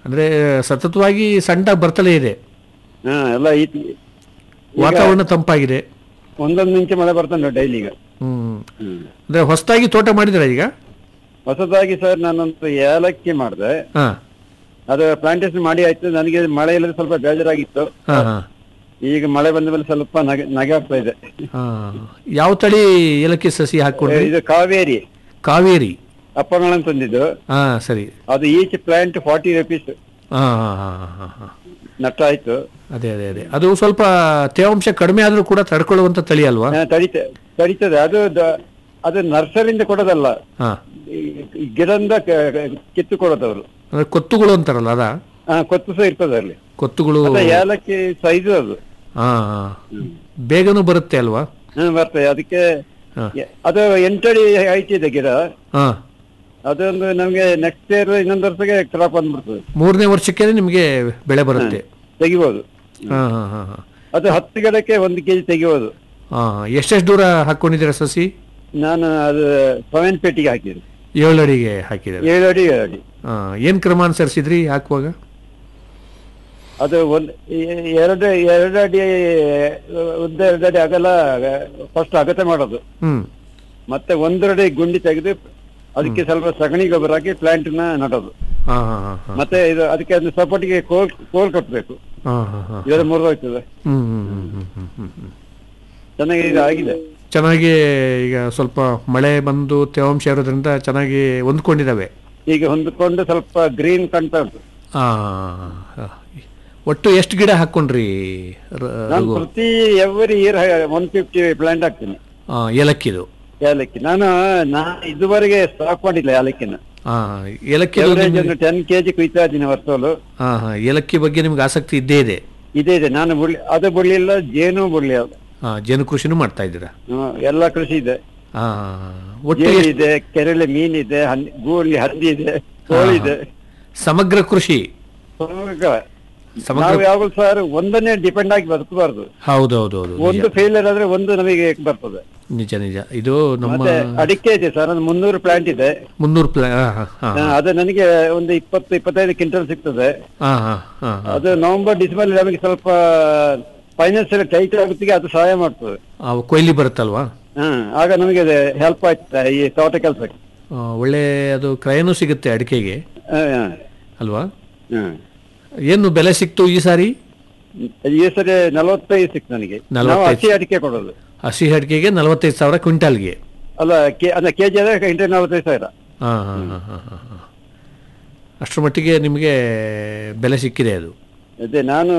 ಅಂದ್ರೆ ಸತತವಾಗಿ ಸಣ್ಣ ಬರ್ತಲೇ ಇದೆ ಹಾ ಎಲ್ಲ ಐತಿ ವಾತಾವರಣ ತಂಪಾಗಿದೆ ಒಂದೊಂದು ಇಂಚು ಮಳೆ ಬರ್ತಾನೆ ಡೈಲಿ ಈಗ ಹ್ಮ್ ಹ್ಮ್ ಅಂದ್ರೆ ಹೊಸದಾಗಿ ತೋಟ ಮಾಡಿದ್ರ ಈಗ ಹೊಸದಾಗಿ ಸರ್ ನಾನೊಂದು ಏಲಕ್ಕಿ ಮಾಡಿದೆ ಹಾ ಅದು ಪ್ಲಾಂಟೇಶನ್ ಮಾಡಿ ಆಯ್ತು ನನಗೆ ಮಳೆ ಇಲ್ಲದೆ ಸ್ವಲ್ಪ ಬೇಜಾರಾಗಿತ್ತು ಹಾ ಹಾ ಈಗ ಮಳೆ ಬಂದ ಮೇಲೆ ಸ್ವಲ್ಪ ನಗೆ ನಗೆ ಆಗ್ತಾ ಇದೆ ಹಾ ಯಾವ ತಳಿ ಏಲಕ್ಕಿ ಸಸಿ ಹಾಕೊಂಡ್ರಿ ಇದು ಕಾವೇರಿ ಕಾವೇರಿ ಅಪ್ಪಗಳನ್ನ ತಂದಿದ್ದು ಹಾ ಸರಿ ಅದು ಈಚ್ ಪ್ಲಾಂಟ್ ಫಾರ್ಟಿ ರುಪೀಸ್ ಹಾ ಹಾ ಹಾ ಹಾ ಹಾ ನಷ್ಟ ಆಯ್ತು ಅದೇ ಅದೇ ಅದೇ ಅದು ಸ್ವಲ್ಪ ತೇವಾಂಶ ಕಡಿಮೆ ಆದ್ರೂ ಕೂಡ ತಡ್ಕೊಳ್ಳುವಂತ ತಳಿ ಅಲ್ವಾ ಹಾ, ತಡಿತ ತಡಿತದೆ ಅದು ದ- ಅದು ನರ್ಸರಿಯಿಂದ ಕೊಡೋದಲ್ಲ ಹಾ ಈ- ಈ ಗಿಡದಿಂದ ಕ- ಕ- ಕಿತ್ತು ಕೊಡೋದವ್ರು ಅಂದ್ರೆ ಕೊತ್ತುಗಳು ಅಂತಾರಲ್ಲ ಅದ ಹಾ ಕೊತ್ತು ಸಹ ಇರ್ತದೆ ಅಲ್ಲಿ ಕೊತ್ತುಗಳು ಅದೇ ಏಲಕ್ಕಿ ಸೈಜು ಅದು ಹಾ ಹಾ ಬೇಗನೂ ಬರುತ್ತೆ ಅಲ್ವಾ ಹ್ಮ್ ಬರ್ತದೆ ಅದಕ್ಕೆ ಹಾ. ಎ- ಅದು ಎಂಟಡಿ ಹೈಟ್ ಇದೆ ಗಿಡ ಹಾ ಅದೊಂದು ನಮ್ಗೆ ನೆಕ್ಸ್ಟ್ ಇಯರ್ ಇನ್ನೊಂದು ವರ್ಷಕ್ಕೆ ಕ್ರಾಪ್ ಬಂದ್ಬಿಡ್ತದೆ ಮೂರನೇ ವರ್ಷಕ್ಕೆ ನಿಮಗೆ ಬೆಳೆ ಬರುತ್ತೆ ತೆಗಿಬೋದು ಹಾ ಹಾ ಹಾ ಹಾ ಅದು ಹತ್ತು ಗಿಡಕ್ಕೆ ಒಂದು ಕೆಜಿ ತೆಗಿಬೋದು ಹಾ ಎಷ್ಟೆಷ್ಟು ದೂರ ಹಾಕೊಂಡಿದ್ದೀರಾ ಸಸಿ ನಾನು ಅದು ಸೆವೆನ್ ಪೇಟಿಗೆ ಹಾಕಿದೆ ಏಳು ಅಡಿಗೆ ಹಾಕಿದ್ದಾರೆ ಏಳು ಅಡಿ ಏಳು ಅಡಿ ಹಾ ಏನ್ ಕ್ರಮ ಅನುಸರಿಸಿದ್ರಿ ಹಾಕುವಾಗ ಅದು ಒಂದು ಎ- ಎರಡು ಎರಡು ಅಡಿ ಉದ್ದ ಎರಡು ಅಡಿ ಅಗಲ ಫಸ್ಟ್ ಅಗತ್ಯ ಮಾಡೋದು ಹ್ಮ್ ಮತ್ತೆ ಒಂದೆರಡು ಗುಂಡಿ ತೆಗೆದು ಅದಕ್ಕೆ ಸ್ವಲ್ಪ ಸಗಣಿ ಗೊಬ್ಬರ ಹಾಕಿ ಪ್ಲಾಂಟ್ ನ ನಡೋದು ಹಾ ಹಾ ಹಾ ಹಾ ಮತ್ತೆ ಇದು ಅದಕ್ಕೆ ಒಂದು ಸಪೋರ್ಟಿಗೆ ಕೋಲ್ ಕೋಲ್ ಕಟ್ಟಬೇಕು ಹಾ ಹಾ ಹಾ ಇದೆಲ್ಲ ಮುರಿದೋಗ್ತದೆ ಹ್ಮ್ ಹ್ಮ್ ಹ್ಮ್ ಹ್ಮ್ ಹ್ಮ್ ಹ್ಮ್ ಹ್ಮ್ ಚೆನ್ನಾಗಿ ಇದು ಆಗಿದೆ ಚೆನ್ನಾಗಿ ಈಗ ಸ್ವಲ್ಪ ಮಳೆ ಬಂದು ತೇವಾಂಶ ಇರೋದ್ರಿಂದ ಚೆನ್ನಾಗಿ ಹೊಂದ್ಕೊಂಡಿದ್ದಾವೆ ಈಗ ಹೊಂದಿಕೊಂಡು ಸ್ವಲ್ಪ ಗ್ರೀನ್ ಕಾಣ್ತಾ ಉಂಟು ಆ, ಒಟ್ಟು ಎಷ್ಟು ಗಿಡ ಹಾಕೊಂಡ್ರಿ ರ- ನಾನು ರಘು? ಪ್ರತಿ every year one fifty plant ಹಾಕ್ತೀನಿ ಆ, ಏಲಕ್ಕಿದು ಏಲಕ್ಕಿ ನಾನು ನಾ ಇದುವರೆಗೆ ಸ್ಟಾಕ್ ಮಾಡಿಲ್ಲ ಏಲಕ್ಕಿನ ಆ, ಏಲಕ್ಕಿದು ಎವರೇಜ್ ನಿಮ್ಗೆ- ಒಂದು ಟೆನ್ ಕೆಜಿ ಕುಯ್ತಾ ಇದ್ದೀನಿ ವರ್ಷಲು ಹಾ ಹಾ ಏಲಕ್ಕಿ ಬಗ್ಗೆ ನಿಮ್ಗೆ ಆಸಕ್ತಿ ಇದ್ದೇ ಇದೆ ಇದೆ ಇದೆ ನಾನು ಬಿಡ್ಲಿ ಅದು ಬಿಡ್ಲಿಲ್ಲ ಜೇನು ಬಿಡ್ಲಿಲ್ಲ ಆ, ಜೇನು ಕೃಷಿನೂ ಮಾಡ್ತಾ ಇದ್ದೀರಾ ಹ್ಮ್, ಎಲ್ಲ ಕೃಷಿ ಇದೆ ಆ, ಒಟ್ಟು ಜೇನು ಎಷ್ಟು ಇದೆ ಕೆರೆಯಲ್ಲಿ ಮೀನಿದೆ ಹಂದಿ ಗೂಳಿ ಹಂದಿ ಇದೆ ಕೋಳಿ ಇದೆ ಸಮಗ್ರ ಕೃಷಿ ಸಮಗ್ರ. ಸಮಗ್ರ- ನಾವು ಯಾವಾಗಲೂ ಸರ್ ಒಂದನ್ನೇ ಡಿಪೆಂಡ್ ಆಗಿ ಬದುಕಬಾರ್ದು ಹೌದೌದೌದು ಒಂದು ಫೇಲಿಯರ್ ಆದ್ರೆ ಒಂದು ನಮಗೆ ಬರ್ತದೆ ನಿಜ ನಿಜ ಇದು ನಮ್ಮ ಮತ್ತೆ ಅಡಿಕೆ ಇದೆ ಸರ್ ಒಂದು ಮುನ್ನೂರು ಪ್ಲಾಂಟ್ ಇದೆ ಮುನ್ನೂರು ಪ್ಲಾ ಹಾ ಹಾ ಆ, ಅದು ನನಗೆ ಒಂದು ಇಪ್ಪತ್ತು ಇಪ್ಪತ್ತೈದು ಕ್ವಿಂಟಲ್ ಸಿಗ್ತದೆ ಹಾ ಹಾ ಹಾ ಹಾ ಅದು ನವೆಂಬರ್ ಡಿಸೆಂಬರ್ ನಮಗೆ ಸ್ವಲ್ಪ ಫೈನಾನ್ಸಿಯಲ್ ಟೈಟ್ ಆಗುತ್ತಿಗೆ ಅದು ಸಹಾಯ ಮಾಡ್ತದೆ ಆ, ಕೊಯ್ಲಿ ಬರುತ್ತಲ್ವಾ ಹ್ಮ್ ಆಗ ನಮಗೆ ಹೆಲ್ಪ್ ಆಯ್ತದೆ ಈ ತೋಟ ಕೆಲಸಕ್ಕೆ ಆ, ಒಳ್ಳೆ ಅದು ಕ್ರಯನೂ ಸಿಗುತ್ತೆ ಅಡಿಕೆಗೆ ಅಲ್ವಾ ಹ್ಮ್ ಏನು ಬೆಲೆ ಸಿಕ್ತು ಈ ಸಾರಿ ಈ ಸರಿ ನಲವತ್ತೈದು ಸಿಕ್ತು ನನಗೆ ನಾವು 45. ಹಸಿ ಅಡಿಕೆ ಕೊಡೋದು ಹಸಿ ಅಡಿಕೆಗೆ ನಲವತ್ತೈದು ಸಾವಿರ ಕ್ವಿಂಟಾಲ್ಗೆ ಅಲ್ಲ ಕೆ ಅಂದ್ರೆ ಕೆಜಿ ಆದ್ರೆ ಇಂಟರ್ ನಲವತ್ತೈದು ಸಾವಿರ ಹಾ ಹಾ ಹಾ ಹಾ ಹಾ ಹಾ ಅಷ್ಟರ ಮಟ್ಟಿಗೆ ನಿಮಗೆ ಬೆಲೆ ಸಿಕ್ಕಿದೆ ಅದು ಅದೇ ನಾನು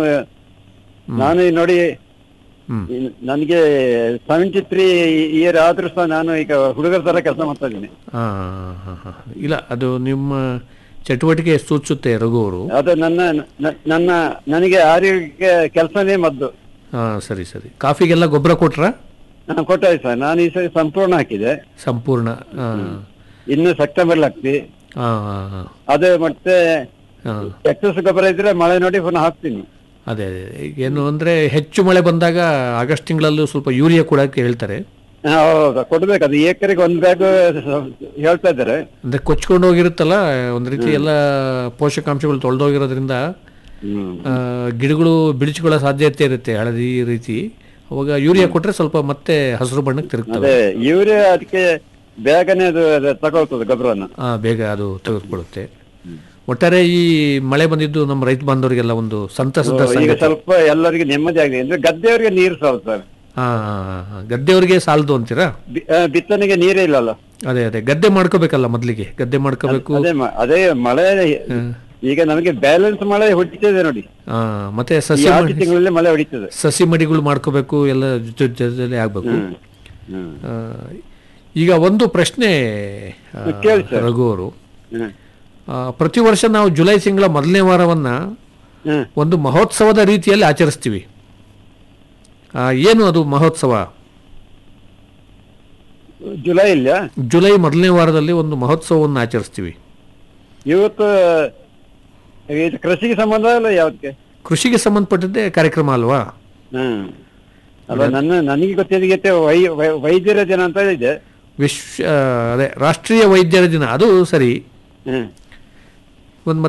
ನಾನು ಈ ನೋಡಿ ಹ್ಮ್ ಈ ನನಗೆ ಸೆವೆಂಟಿ ತ್ರೀ ಇಯರ್ ಆದ್ರೂ ಸಹ ನಾನು ಈಗ ಹುಡುಗರ ತರ ಕೆಲಸ ಮಾಡ್ತಾ ಇದ್ದೀನಿ ಹಾ ಹಾ ಹಾ ಇಲ್ಲ ಅದು ನಿಮ್ಮ ಚಟುವಟಿಕೆ ಸೂಚಿಸುತ್ತೆ ರಘು ಅವರು ಅದು ನನ್ನ ನ- ನನ್ನ ನನಗೆ ಆರೋಗ್ಯ ಕೆಲಸನೇ ಮದ್ದು ಹಾ ಸರಿ ಸರಿ ಕಾಫಿಗೆಲ್ಲ ಗೊಬ್ಬರ ಕೊಟ್ರಾ ನಾನು ಕೊಟ್ಟಾಯ್ತು ಸರ್ ನಾನು ಈ ಸರಿ ಸಂಪೂರ್ಣ ಹಾಕಿದೆ ಸಂಪೂರ್ಣ ಹಾ ಇನ್ನು ಸೆಪ್ಟೆಂಬರ್ ಹಾಕ್ತಿ ಹಾ ಹಾ ಹಾ ಅದು ಮತ್ತೆ ಹಾ ಎಕ್ಸಸ್ ಗೊಬ್ಬರ ಇದ್ರೆ ಮಳೆ ನೋಡಿ ಪುನಃ ಹಾಕ್ತೀನಿ ಅದೇ ಅದೇ ಈಗ ಏನು ಅಂದರೆ ಹೆಚ್ಚು ಮಳೆ ಬಂದಾಗ ಆಗಸ್ಟ್ ತಿಂಗಳಲ್ಲೂ ಸ್ವಲ್ಪ ಯೂರಿಯಾ ಕೊಡೋಕ್ಕೆ ಹೇಳ್ತಾರೆ ಹಾ, ಹೌದು ಕೊಡ್ಬೇಕು ಅದು ಏಕರಿಗೆ ಒಂದ್ ಬ್ಯಾಗ್ ಹೇಳ್ತಾ ಇದ್ದಾರೆ ಅಂದರೆ ಕೊಚ್ಕೊಂಡು ಹೋಗಿರುತ್ತಲ್ಲ ಒಂದು ರೀತಿ ಎಲ್ಲ ಪೋಷಕಾಂಶಗಳು ತೊಳೆದೋಗಿರೋದ್ರಿಂದ ಹ್ಮ್ ಆ, ಗಿಡಗಳು ಬಿಡಿಸ್ಕೊಳ್ಳೋ ಸಾಧ್ಯತೆ ಇರುತ್ತೆ ಹಳದಿ ರೀತಿ ಅವಾಗ ಯೂರಿಯಾ ಕೊಟ್ಟರೆ ಸ್ವಲ್ಪ ಮತ್ತೆ ಹಸಿರು ಬಣ್ಣಕ್ಕೆ ತಿರುಗ್ತವೆ ಅದೇ ಇವ್ರೆ ಅದಕ್ಕೆ ಬೇಗನೆ ಅದು ಅದು ತಗೊಳ್ತದೆ ಗೊಬ್ಬರನ ಆ, ಬೇಗ ಅದು ತೆಗೆದುಕೊಳ್ಳುತ್ತೆ ಒಟ್ಟಾರೆ ಈ ಮಳೆ ಬಂದಿದ್ದು ನಮ್ಮ ರೈತ ಬಾಂಧವರಿಗೆಲ್ಲ ಒಂದು ಸಂತಸದ ಈಗ ಸಂಗತಿ ಸ್ವಲ್ಪ ಎಲ್ಲರಿಗೂ ನೆಮ್ಮದಿ ಆಗಿದೆ ಅಂದ್ರೆ ಗದ್ದೆಯವರಿಗೆ ನೀರು ಸಾಲ ಸರ್ ಹಾ ಹಾ, ಹಾ, ಹಾ. ಗದ್ದೆಯವ್ರಿಗೆ ಸಾಲದು ಅಂತೀರಾ ಬಿ- ಆ, ಬಿತ್ತನೆಗೆ ನೀರೇ ಇಲ್ಲಲ್ಲ ಅದೇ ಅದೇ ಗದ್ದೆ ಮಾಡ್ಕೋಬೇಕಲ್ಲ ಮೊದಲಿಗೆ ಗದ್ದೆ ಮಾಡ್ಕೋಬೇಕು ಅದೇ ಮ- ಅದೇ ಮಳೆ ಈಗ ನಮಗೆ ಬ್ಯಾಲೆನ್ಸ್ ಮಳೆ ಹೊಡಿತದೆ ನೋಡಿ ಆ, ಮತ್ತೆ ಈ ಸಸ್ಯ ಆರು ಮಡಿ- ತಿಂಗಳಲ್ಲಿ ಮಳೆ ಹೊಡಿತದೆ ಸಸಿ ಮಡಿಗಳು ಮಾಡ್ಕೋಬೇಕು ಎಲ್ಲ ಜೊತೆ ಜೊತೆಲಿ ಆಗ್ಬೇಕು ಹ್ಮ್ ಹ್ಮ್ ಆ, ಈಗ ಒಂದು ಪ್ರಶ್ನೆ ಆ, ಕೇಳಿ ಸರ್. ರಘು ಅವರು ಹ್ಮ್ ಆ, ಪ್ರತಿ ವರ್ಷ ನಾವು ಜುಲೈ ತಿಂಗಳ ಮೊದಲನೇ ವಾರವನ್ನ ಹ್ಮ್ ಒಂದು ಮಹೋತ್ಸವದ ರೀತಿಯಲ್ಲಿ ಆಚರಿಸ್ತೀವಿ ಆ, ಏನು ಅದು ಮಹೋತ್ಸವ ಜುಲೈ ಇಲ್ಲ ಜುಲೈ ಮೊದಲನೇ ವಾರದಲ್ಲಿ ಒಂದು ಮಹೋತ್ಸವವನ್ನು ಆಚರಿಸ್ತೀವಿ ಇವತ್ತು ಇದು ಕೃಷಿಗೆ ಸಂಬಂಧ ಅಲ್ಲ ಯಾವ್ದಕ್ಕೆ ಕೃಷಿಗೆ ಸಂಬಂಧಪಟ್ಟದ್ದೇ ಕಾರ್ಯಕ್ರಮ ಅಲ್ವಾ ಹ್ಮ್ ಅಲ್ಲ ನನ್ನ ನನಗೆ ಗೊತ್ತಿದ್ದಕ್ಕೆ ವೈ ವೈ- ವೈದ್ಯರ ದಿನ ಅಂತ ಇದೆ ವಿಶ್ವ ಆ, ಅದೇ ರಾಷ್ಟ್ರೀಯ ವೈದ್ಯರ ದಿನ ಅದು ಸರಿ ಹ್ಮ್